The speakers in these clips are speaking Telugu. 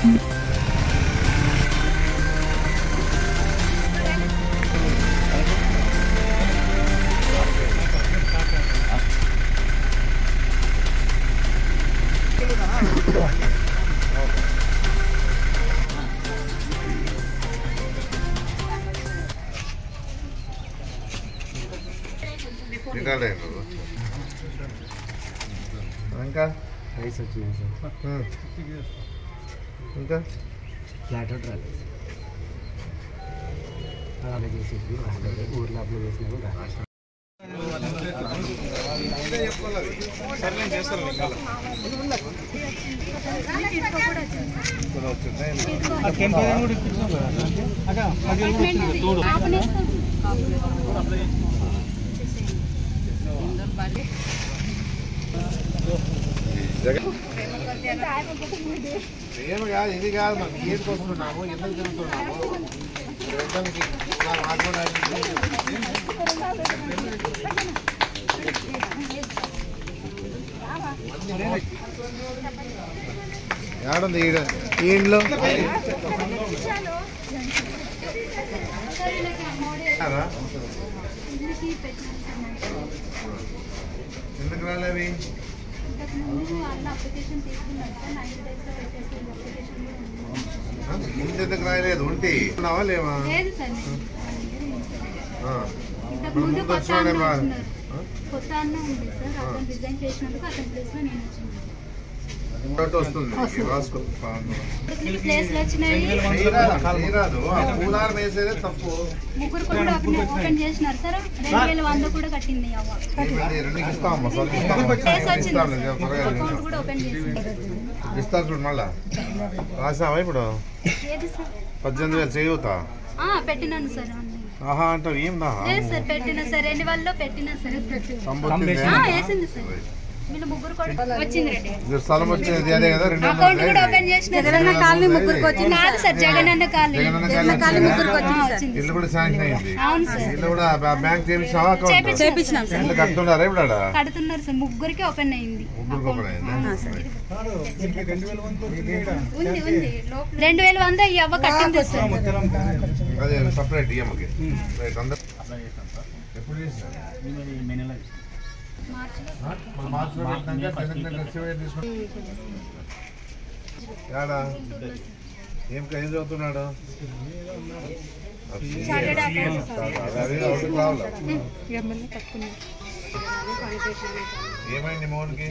తినాలి ఇంకా రైస్ వచ్చినాయి సార్ ఉమ్. ఇంకా ఫ్లాట్ అవుట్ రాలేదు అలా చేసేది రాలేదు ఊర్లో అప్లై చేసినా కూడా రాలేదు ఏమి కాదు ఇది కాదు మనం ఏది వస్తున్నాము ఎందుకు తిరుగుతున్నాము యుద్ధానికి ఇలా మాట్లాడడానికి ఏడుంది ఈడ ఈ ఇంట్లో రారా? ఎందుకు రాలేవి ఆ? ముందు ఎందుకు రాయలేదు ఉంటి ఉన్నావా లేవా లేదు సార్ ఆ. ఇంతకు మరి ముందు ముందు కొత్త వచ్చినాడే అన్న బా వచ్చినారు. కొత్త అన్న ఉంది సార్ అతను రిజైన్ చేసినందుకు అతని ప్లేస్ లో నేను వచ్చింది ఒకటి వస్తుంది నీకు రాసుకో పాను. త్రీ ప్లేస్లు వచ్చినాయి చేయరాదు, చేయరాదు. ఆ పూలారం వేసేదే తప్పు ముగ్గురు కూడా ఓపెన్ ఓపెన్ చేసినారు సార్ రెండు వేల వంద కూడా కట్టింది అవ్వ ఏమిటి? రెండుకి ఇస్తామమ్మా సార్ ఇస్తాము ప్లేస్ వచ్చింది ఇస్తాను ఇక త్వరగా అకౌంట్ కూడా ఓపెన్ చేసింది ఇస్తాను చూడు మళ్ళా రాసావా ఇప్పుడు ఏది సార్ పద్దెనిమిది వేలు చేయుతా ఆ, పెట్టినాను సార్ అన్ని. ఆహా అంటావు ఏం దా లేదు సార్ పెట్టినా సార్ ఎన్ని వాళ్ళలో పెట్టినా సార్ సంబొచ్చింది ఆ, వేసింది సార్ వీళ్ళు ముగ్గురు కూడా వచ్చింది రెడ్డి ఇది స్థలం వచ్చేది అదే కదా రెండు వందల అకౌంట్ కూడా ఐదు. ఓపెన్ చేసిన జగనన్న కాలనీ ముగ్గురికి వచ్చింది కాదు sir Jagananna colony Jagananna colony ముగ్గురికి వచ్చింది ఇల్లు కూడా శాంక్షన్ అయింది అవును సార్ ఇల్లు కూడా బ్యా- బ్యాంక్ చేపించావా అకౌంట్ చేపించినాం సార్ ఇల్లు కడుతున్నారా ఇప్పుడు ఆడ? కడుతున్నారు సార్ ముగ్గురికి ఓపెన్ అయింది ముగ్గురికి ఓపెన్ అయిందా? ఉంది ఉంది రెండు వేల వంద ఈ అవ్వ కట్టింది సార్ అదే సపరేట్ ఈఎంకి రైట్ అందరు ఎప్పుడు చేశారు మార్చిలో మన మార్చిలో పెట్టినాక పెద్దకి రిసీవ్ తీసుకుని ఏడా ఏం ఏం చదువుతున్నాడు అదే అవుట్కి రావాలా ఏమైంది మోహన్కి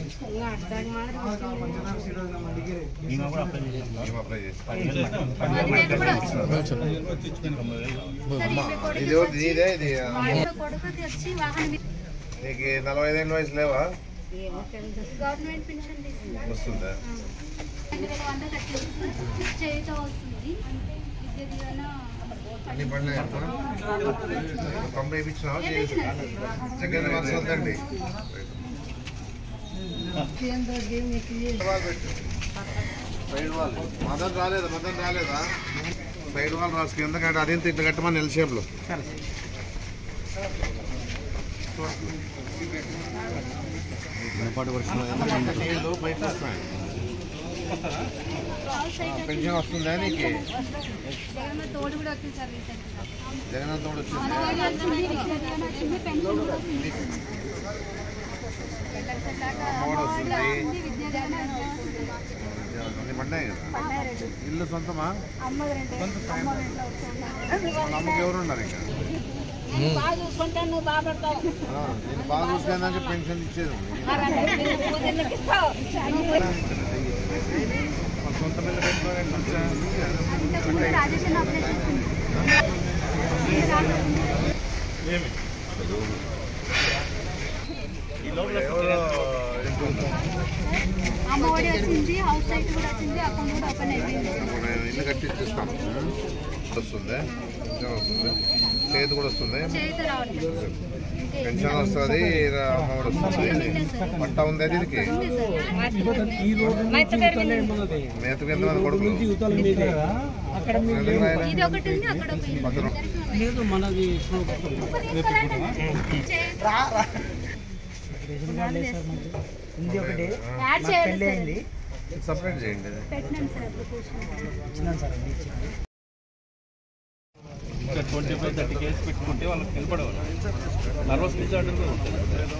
ఏం అప్లై చేసి పదివేలు కూడా వచ్చింది సార్ ఈమె కొడుకు ఇది ఎవరిది? ఇదే ఇది వాళ్ళ కొడుకుకి వచ్చి వాహనం మీద నీకు నలభై ఐదేళ్ళ వయసు లేవా గవర్నమెంట్ పెన్షన్ తీసుకున్నారు వస్తుందా రెండు వేల వంద కట్టింది చేత వస్తుంది అంటే విద్య దీవెన అన్ని పనులు తొంభై ఇప్పించినావా జగన్ వర్షం వద్దండి సైడ్ వాళ్ళు మదన్ రాలేదా మదన్ రాలేదా సైడ్ వాళ్ళు రాసుకు ఎందుకంటే అదేంత ఇట్లా కట్టమని ఎల్ షేప్లో నీళ్ళు బయట వస్తున్నాయి. పెన్షన్ వస్తుందా నీకు జగన్ తోడు కూడా వచ్చింది సార్ రీసెంట్ జగన్ తోడు వచ్చింది గా వచ్చింది విద్య దీవెన వచ్చింది పెన్షన్ కూడా వస్తుంది అమ్మఒడి వస్తుంది వస్తుంది, విద్య దీవెన వస్తుంది. అన్ని పడినాయి కదా ఇల్లు సొంతమా అమ్మ రెండే అమ్మ రెండో వచ్చింది వాళ్ళ అమ్మకి ఎవరు ఉన్నారు ఇంకా బాగా చూసుకుంటాను నువ్వు బాగా పడతావు ఆ, నేను బాగా చూసుకున్నాక పెన్షన్ ఇచ్చేది ఉంది. వాళ్ళ సొంత పిల్ల పెట్టుకోవాలి మంచిగా. ఇంతకుముందు రాజేష్ అన్న అప్లై చేసింది ఎవరో ఇంట్లో అమ్మ ఒడి వచ్చింది హౌస్ సైట్ కూడా వచ్చింది అకౌంట్ కూడా ఓపెన్ అయిపోయింది మనం ఇల్లు కట్టించేస్తాం వస్తుంది పెన్షన్ వస్తుంది చేతి కూడా వస్తుంది చేతి రావట్లేదు పెన్షన్ వస్తుంది అమ్మఒడి వస్తుంది పట్ట ఉంది అది దీనికి ఉంది సార్ మేతకు ఎంతమంది కొడుకులు ఎందుకు రాయలే? ఇది ఒకటి ఉంది అక్కడ ఒకటి ఉంది. పక్కన లేదు మనది చేతి ఉంది ఒకటి యాడ్ చేయాలి సార్ సపరేట్ చేయండి పెట్టినాం సార్ అప్లికేషన్ ఇచ్చినాను సార్ అన్ని ఇచ్చినాను ఇంకా ట్వంటీ ఫైవ్ థర్టీ కేసు పెట్టుకుంటే వాళ్ళకి నిలబడేవాళ్ళు నర్వస్ డిజార్డర్ కూడా ఉంటుంది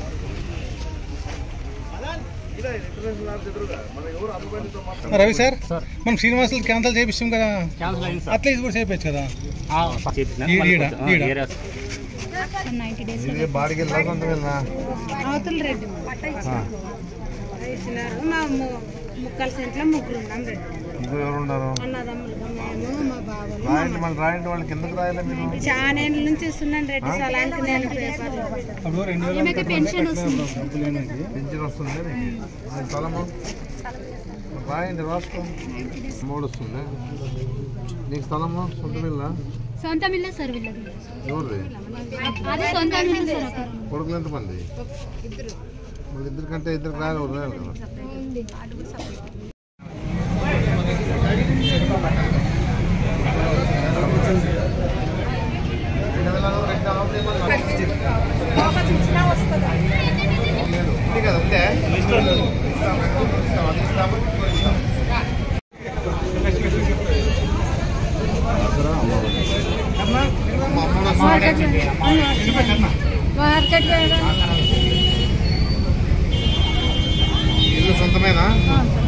రవి సార్ సార్ మనం శ్రీనివాసులు క్యాన్సల్ చేపిస్తాం కదా క్యాన్సిల్ అయింది సార్ అట్లా ఇది కూడా చేయించు కదా చేపించినాను. ఈడ, మళ్ళీ ఈడ, కొంచెం, ఆ, ఈడ. ఏరియా నైంటీ డేస్ ఇది బాడికి వెళ్ళా కొంత వెళ్ళా అవతల రెడ్డి ఇచ్చినారు మా ము- ముక్కల సెంట్లో ముగ్గురు ఉన్నాం రెడ్డి ఇంకో ఎవరు ఉన్నారు అన్నదమ్ములుగా మేము మా బావలు రాయండి మళ్ళీ రాయండి వాళ్ళకి ఎందుకు రాయాలి మీరు చాలా ఏళ్ళ నుంచి ఇస్తున్నాను రెడ్డి సలానికి నేను పేపర్లు అప్పుడు రెండు వేల ఈమెకి పెన్షన్ వస్తుంది డబ్బులు ఏమైంది పెన్షన్ వస్తుంది నీకు నీ స్థలము రాయండి రాసుకో మూడు వస్తుంది నీకు స్థలము సొంత మిల్ల సొంత మిల్ల సార్ వీళ్ళది ఎవరిది అదే సొంత మిల్ల సార్ అక్కడ కొడుకులు ఎంతమంది మళ్ళీ ఇద్దరు కంటే ఇద్దరు రాయాలి ఒకరు రాయాలి కదా రెండు వేల రెండు వేల లోపల ఏమన్నా లేదు. ఉంది కదా ఉందే ఇస్తాము. ఇస్తాము. అది ఇస్తాము, ఇది ఇస్తాము. అమ్మ, అమ్మ, అమ్మ. మార్కెట్ ఇల్లు సొంతమేనా సార్